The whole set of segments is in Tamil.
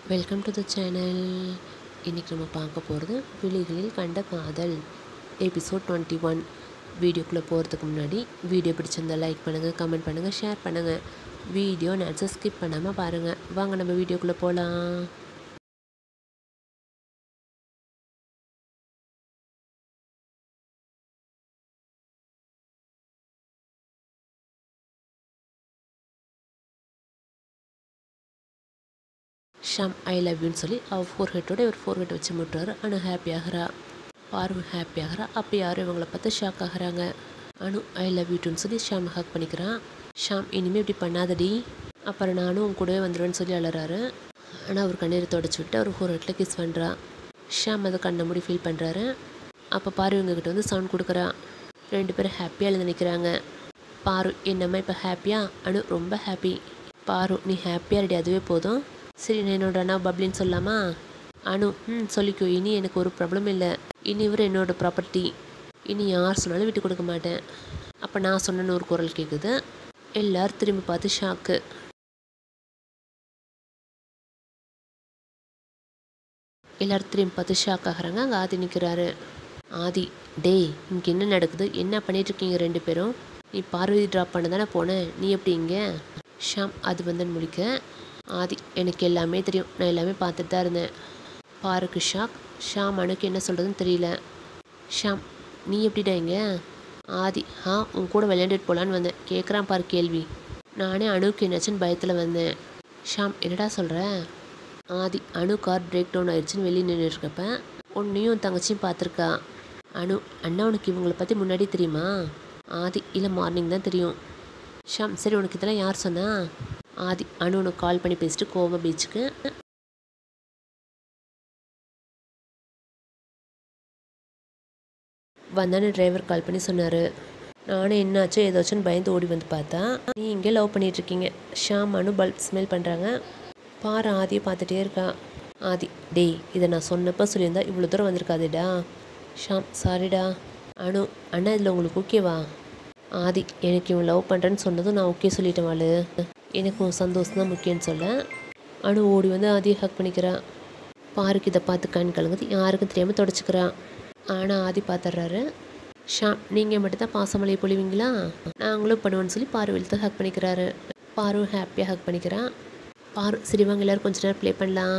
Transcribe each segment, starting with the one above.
வெல்கம் டு த சேனல் இன்றைக்கி நம்ம பார்க்க போகிறது விழிகளில் கண்ட காதல் எபிசோட் டுவெண்ட்டி ஒன் வீடியோக்குள்ளே போகிறதுக்கு முன்னாடி வீடியோ பிடிச்சிருந்தா லைக் பண்ணுங்கள் கமெண்ட் பண்ணுங்கள் ஷேர் பண்ணுங்கள் வீடியோ நேரத்தை ஸ்கிப் பண்ணாமல் பாருங்கள் வாங்க நம்ம வீடியோக்குள்ளே போகலாம் ஷாம் ஐ லவ் யூன்னு சொல்லி அவள் ஃபோர் ஹெட்டோட இவர் ஃபோர் ஹெட் வச்சு முட்டுறாரு அனு ஹாப்பி ஆகிறா பார்வு ஹாப்பி ஆகிறா அப்போ யாரும் இவங்களை பார்த்து ஷாக் ஆகுறாங்க அனு ஐ லவ் யூட்டுன்னு சொல்லி ஷாம் ஹக் பண்ணிக்கிறான் ஷாம் இனிமேல் இப்படி பண்ணாதடி அப்புறம் நானும் உன் கூடவே வந்துடுவேன்னு சொல்லி அழறாரு ஆனால் அவர் கண்ணீரை தொடச்சி விட்டு அவர் ஃபோர் ஹெட்டில் கிஸ் பண்ணுறா ஷாம் அதை கண்ணை மூடி ஃபீல் பண்ணுறாரு அப்போ பாரு இவங்ககிட்ட வந்து சவுண்ட் கொடுக்குறா ரெண்டு பேரும் ஹாப்பியாக எழுந்து நிற்கிறாங்க பாரு என்னம்மா இப்போ ஹாப்பியா அனு ரொம்ப ஹாப்பி பாரு நீ ஹாப்பியாக ரெடி அதுவே போதும் சரி நான் என்னோட அண்ணா பப்ளின்னு சொல்லலாமா அனு ம் சொல்லிக்கோ இனி எனக்கு ஒரு ப்ராப்ளம் இல்லை இனி இவர் என்னோட ப்ராப்பர்ட்டி இனி யார் சொன்னாலும் விட்டு கொடுக்க மாட்டேன் அப்போ நான் சொன்னேன்னு ஒரு குரல் கேட்குது எல்லாரும் திரும்பி பார்த்து ஷாக்கு எல்லாரும் திரும்பி பார்த்து ஷாக் ஆகுறாங்க அங்கே ஆதி நிற்கிறாரு ஆதி டேய் இங்கே என்ன நடக்குது என்ன பண்ணிட்டு இருக்கீங்க ரெண்டு பேரும் நீ பார்வதி ட்ராப் பண்ண தானே போனேன் நீ எப்படி இங்கே ஷாம் அது வந்து முடிக்க ஆதி எனக்கு எல்லாமே தெரியும் நான் எல்லாமே பார்த்துட்டு தான் இருந்தேன் பாருக்கு ஷாக் ஷாம் அனுக்கு என்ன சொல்கிறதுன்னு தெரியல ஷாம் நீ எப்படிடா இங்கே ஆதி ஆ உன் கூட விளையாண்டுட்டு போகலான்னு வந்தேன் கேட்குறான் பாரு கேள்வி நானே அணுக்கு என்னாச்சுன்னு பயத்தில் வந்தேன் ஷாம் என்னடா சொல்கிற ஆதி அணு கார் பிரேக் டவுன் ஆயிடுச்சுன்னு வெளியே நின்றுருக்கப்ப உன்னையும் தங்கச்சியும் பார்த்துருக்கா அனு அண்ணா உனக்கு இவங்களை பற்றி முன்னாடி தெரியுமா ஆதி இல்லை மார்னிங் தான் தெரியும் ஷாம் சரி உனக்கு இதெல்லாம் யார் சொன்னா ஆதி அனு உனக்கு கால் பண்ணி பேசிட்டு கோவா பீச்சுக்கு வந்தானு டிரைவர் கால் பண்ணி சொன்னார் நானும் என்னாச்சோ ஏதாச்சும் பயந்து ஓடி வந்து பார்த்தா நீ இங்கே லவ் பண்ணிட்டு இருக்கீங்க ஷாம் அனு பல்ப் ஸ்மெல் பண்ணுறாங்க பாரு ஆதியை பார்த்துட்டே இருக்கா ஆதி டேய் இதை நான் சொன்னப்போ சொல்லியிருந்தா இவ்வளோ தூரம் வந்திருக்காதேடா ஷாம் சாரிடா அனு அண்ணா இதில் உங்களுக்கு ஓகேவா ஆதி எனக்கு இவன் லவ் பண்ணுறேன்னு சொன்னதும் நான் ஓகே சொல்லிட்டேன் வாளு எனக்கு உன் சந்தோஷம் தான் முக்கியம்னு சொல்ல அனு ஓடி வந்து ஆதியை ஹக் பண்ணிக்கிறா பாருக்கு இதை பார்த்து கண் கலங்குது யாருக்கும் தெரியாமல் தொடச்சிக்கிறா ஆனால் ஆதி பார்த்துட்றாரு ஷாம் நீங்கள் மட்டும் தான் பாசமலையை பொழிவீங்களா நாங்களும் பண்ணுவோன்னு சொல்லி பாரு வெளுத்து ஹக் பண்ணிக்கிறாரு பாரு ஹாப்பியாக ஹக் பண்ணிக்கிறான் பாரு சரி வாங்க எல்லோரும் கொஞ்ச நேரம் ப்ளே பண்ணலாம்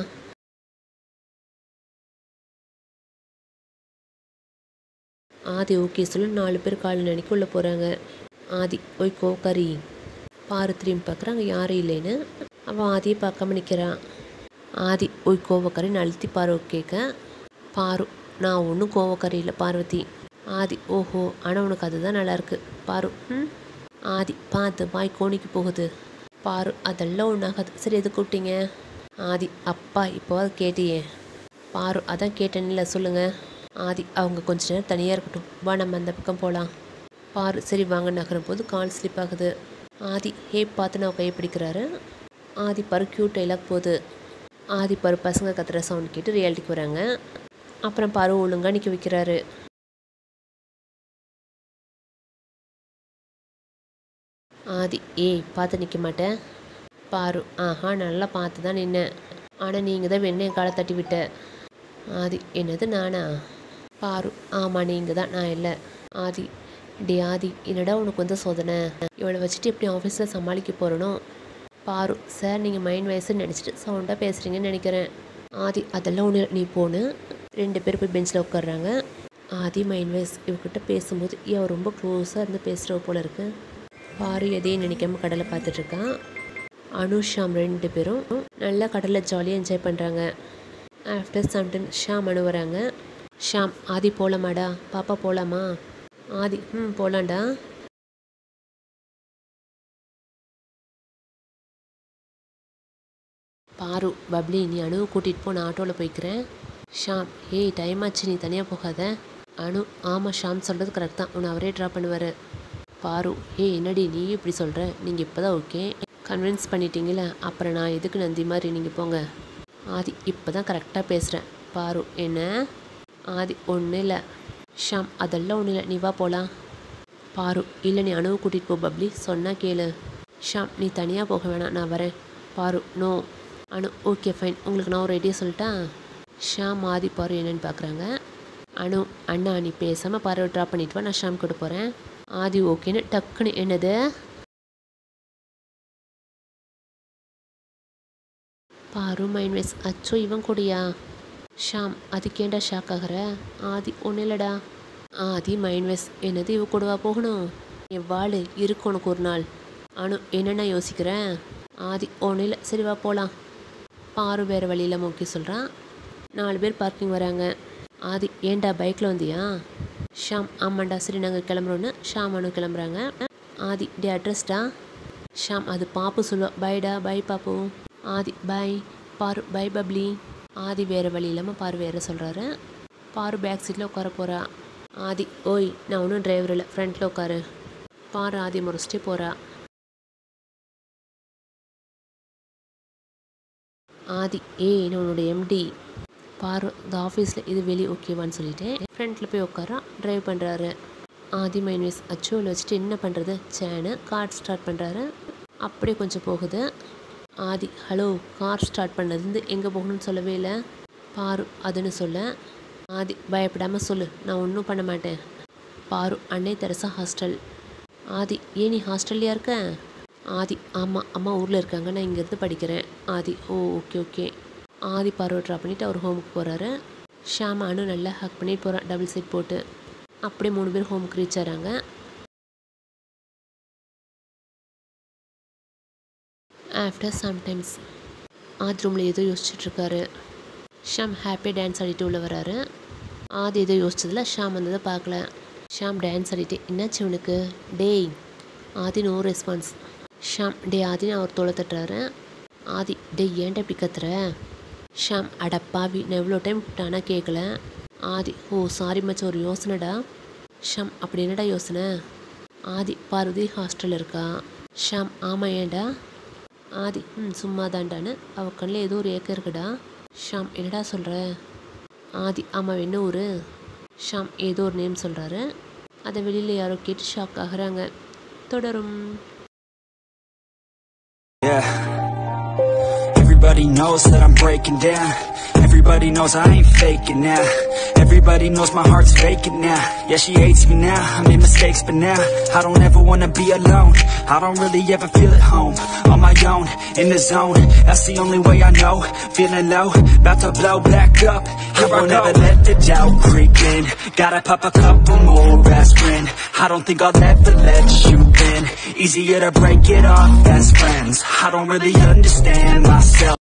ஆதி ஓகே சொல்லி நாலு பேர் கால் நினைக்க உள்ளே போகிறாங்க ஆதி ஓய் கோக்கரி பாரு திரும்பி பார்க்குறாங்க யாரும் இல்லைன்னு அவன் ஆதியை பார்க்காம நிற்கிறான் ஆதி ஓய் கோவக்கரின்னு அழுத்தி பாரு கேட்க பாரு நான் ஒன்றும் கோவக்கரி இல்லை பார்வதி ஆதி ஓஹோ ஆனால் உனக்கு அதுதான் நல்லாயிருக்கு பாரு ம் ஆதி பார்த்து வாய் கோணிக்கு போகுது பாரு அதெல்லாம் ஒன்றாகாது சரி எது கூப்பிட்டீங்க ஆதி அப்பா இப்போ கேட்டியே பாரு அதான் கேட்டேன்ல சொல்லுங்கள் ஆதி அவங்க கொஞ்ச நேரம் தனியாக இருக்கட்டும் வா நம்ம அந்த பக்கம் போகலாம் பாரு சரி வாங்க நகரும் போது கால் ஸ்லிப் ஆகுது ஆதி ஹே பார்த்து நான் கையை பிடிக்கிறாரு ஆதி பாரு க்யூட் டைலாக் போகுது ஆதி பாரு பசங்க கத்துற சவுண்ட் கேட்டு ரியாலிட்டிக்கு வராங்க அப்புறம் பாரு ஒழுங்காக நிற்க வைக்கிறாரு ஆதி ஏய் பார்த்து நிற்க மாட்டேன் பாரு ஆஹா நல்லா பார்த்து தான் நின்னேன் ஆனால் நீங்கள் தான் வெண்ணெய் காலை தட்டி விட்ட ஆதி என்னது நானா பாரு ஆமாம் நீங்கள் தான் நான் இல்லை ஆதி டே ஆதி என்னடா உனக்கு வந்து சோதனை இவளை வச்சுட்டு எப்படி ஆஃபீஸில் சமாளிக்க போகிறனோ பாரு சார் நீங்கள் மைண்ட் வயசுன்னு நினச்சிட்டு சவுண்டாக பேசுகிறீங்கன்னு நினைக்கிறேன் ஆதி அதெல்லாம் ஒன்று நீ போன்னு ரெண்டு பேர் போய் பெஞ்சில் உட்காடுறாங்க ஆதி மைண்ட் வைஸ் இவகிட்ட பேசும்போது இவன் ரொம்ப க்ளோஸாக இருந்து பேசுகிற போல இருக்கு பாரு எதையும் நினைக்காம கடலை பார்த்துட்ருக்கான் அனு ஷாம் ரெண்டு பேரும் நல்லா கடலில் ஜாலியாக என்ஜாய் பண்ணுறாங்க ஆஃப்டர் சம்டன் ஷாம் அனு வராங்க ஷாம் ஆதி போகலாமாடா பாப்பா போகலாமா ஆதி ம் போகலாண்டா பாரு பப்ளி நீ அணுவை கூட்டிகிட்டு போ நான் ஆட்டோவில் போய்க்கிறேன் ஷாம் ஏய் டைம் ஆச்சு நீ தனியாக போகாத அனு ஆமாம் ஷாம் சொல்கிறது கரெக்ட் தான் உன்னை அவரே ட்ராப் பண்ணுவார் பாரு ஏய் என்னடி நீ இப்படி சொல்கிற நீங்கள் இப்போ தான் ஓகே கன்வின்ஸ் பண்ணிட்டீங்களே அப்புறம் நான் எதுக்கு நந்தி மாதிரி நீங்கள் போங்க ஆதி இப்போ தான் கரெக்டாக பேசுகிறேன் பாரு என்ன ஆதி ஒன்றும் இல்லை ஷாம் அதெல்லாம் ஒன்றும் இல்லை நீ வா போகலாம் பாரு இல்லை நீ அணுவை கூட்டிகிட்டு போ பப்ளி சொன்னால் கேளு ஷாம் நீ தனியாக போக வேணாம் நான் வரேன் பாரு நோ அனு ஓகே ஃபைன் உங்களுக்கு நான் ஒரு ஐடியா சொல்லிட்டா ஷாம் ஆதி பாரு என்னன்னு பார்க்குறாங்க அனு அண்ணா நீ பேசாமல் பாரு ட்ராப் பண்ணிட்டு வா நான் ஷாம் கூட போகிறேன் ஆதி ஓகேன்னு டக்குன்னு என்னது பாரு மைண்ட் வைஸ் அச்சோ இவன் கூடயா ஷாம் அதுக்கேண்டா ஷாக் ஆகிற ஆதி ஒன்றும் இல்லைடா ஆதி மைண்ட் வைஸ் என்னது இவ கூடவா போகணும் என் வாள் இருக்கு உனக்கு ஒரு நாள் அனு என்னென்ன யோசிக்கிறேன் ஆதி ஒன்றும் இல்லை சரி வா போகலாம் பாரு வேறு வழியில் மோக்கி சொல்கிறான் நாலு பேர் பார்க்கிங் வராங்க ஆதி ஏன்டா பைக்கில் வந்தியா ஷாம் ஆமாண்டா சரி நாங்கள் கிளம்புறோன்னு ஷாம் அனு கிளம்புறாங்க ஆதி டே அட்ரஸ்டா ஷாம் அது பாப்பு சொல்லுவா பைடா bye Pappu Aadhi bye Paaru bye Babli Aadhi வேறு வழி இல்லாமல் பாரு வேறு சொல்கிறாரு பாரு பேக் சீட்டில் உட்கார போகிறா ஆதி ஓய் நான் ஒன்றும் டிரைவர் இல்லை ஃப்ரண்ட்டில் உட்காரு பாரு ஆதி முறைச்சிட்டே போகிறா ஆதி ஏய் நான் உன்னோட எம்டி பாரு இந்த ஆஃபீஸில் இது வெளியே ஓகேவான்னு சொல்லிட்டு ஃப்ரண்ட்டில் போய் உட்காரா ட்ரைவ் பண்ணுறாரு ஆதி மைன்வேஸ் அச்சோவில் வச்சுட்டு என்ன பண்ணுறது சேனு கார் ஸ்டார்ட் பண்ணுறாரு அப்படியே கொஞ்சம் போகுது ஆதி ஹலோ கார் ஸ்டார்ட் பண்ணதுலேருந்து எங்கே போகணும்னு சொல்லவே இல்லை பாரு அதுன்னு சொல்ல ஆதி பயப்படாமல் சொல்லு நான் ஒன்றும் பண்ண மாட்டேன் பாரு அன்னை தெரசா ஹாஸ்டல் ஆதி ஏன் நீ ஹாஸ்டல்லையா இருக்க ஆதி ஆமாம் அம்மா ஊரில் இருக்காங்க நான் இங்கேருந்து படிக்கிறேன் ஆதி ஓ ஓகே ஓகே ஆதி பார்வை ட்ரா பண்ணிவிட்டு அவர் ஹோமுக்கு போகிறாரு ஷாம் அனு நல்லா ஹக் பண்ணி போகிறான் டபுள் சீட் போட்டு அப்படியே மூணு பேர் ஹோமுக்கு ரீச் ஆகிறாங்க ஆஃப்டர் சம்டைம்ஸ் ஆதி ரூமில் ஏதோ யோசிச்சுட்ருக்காரு ஷாம் ஹாப்பியாக டான்ஸ் ஆடிட்டு உள்ள வராரு ஆதி ஏதோ யோசிச்சதில் ஷாம் வந்ததை பார்க்கல ஷாம் டான்ஸ் ஆடிட்டு என்னாச்சு உனக்கு டேய் ஆதி நோ ரெஸ்பான்ஸ் ஷாம் டே ஆதின்னு அவர் தோலை தட்டுறாரு ஆதி டேய் ஏன்டா இப்படி கத்துற ஷாம் அடப்பாவி நான் எவ்வளோ டைம் கூப்பிட்டானா கேட்கல ஆதி ஓ சாரி மச்சான் ஒரு யோசனைடா ஷாம் அப்படி என்னடா யோசனை ஆதி பார்வதி ஹாஸ்டலில் இருக்கா ஷாம் ஆமாம் ஏன்டா ஆதி ம் சும்மா தாண்டான்னு அவ கண்ணில் ஏதோ ஒரு ஏக்கம் இருக்குடா ஷாம் என்னடா சொல்கிற ஆதி ஆமாம் என்ன ஊர் ஷாம் ஏதோ ஒரு நேம் சொல்கிறாரு அதை வெளியில் யாரோ கேட்டு ஷாக் ஆகுறாங்க தொடரும் Yeah. Everybody knows that I'm breaking down. Everybody knows I ain't faking now. Everybody knows my heart's faking now. Yeah, she hates me now. I made mistakes, but now I don't ever wanna be alone. I don't really ever feel at home. On my own, in the zone. That's the only way I know. Feeling low, about to blow back up. I won't ever let the doubt creep in. Gotta pop a couple more aspirin. I don't think I'll ever let you in. Easier to break it off best friends. I don't really understand myself.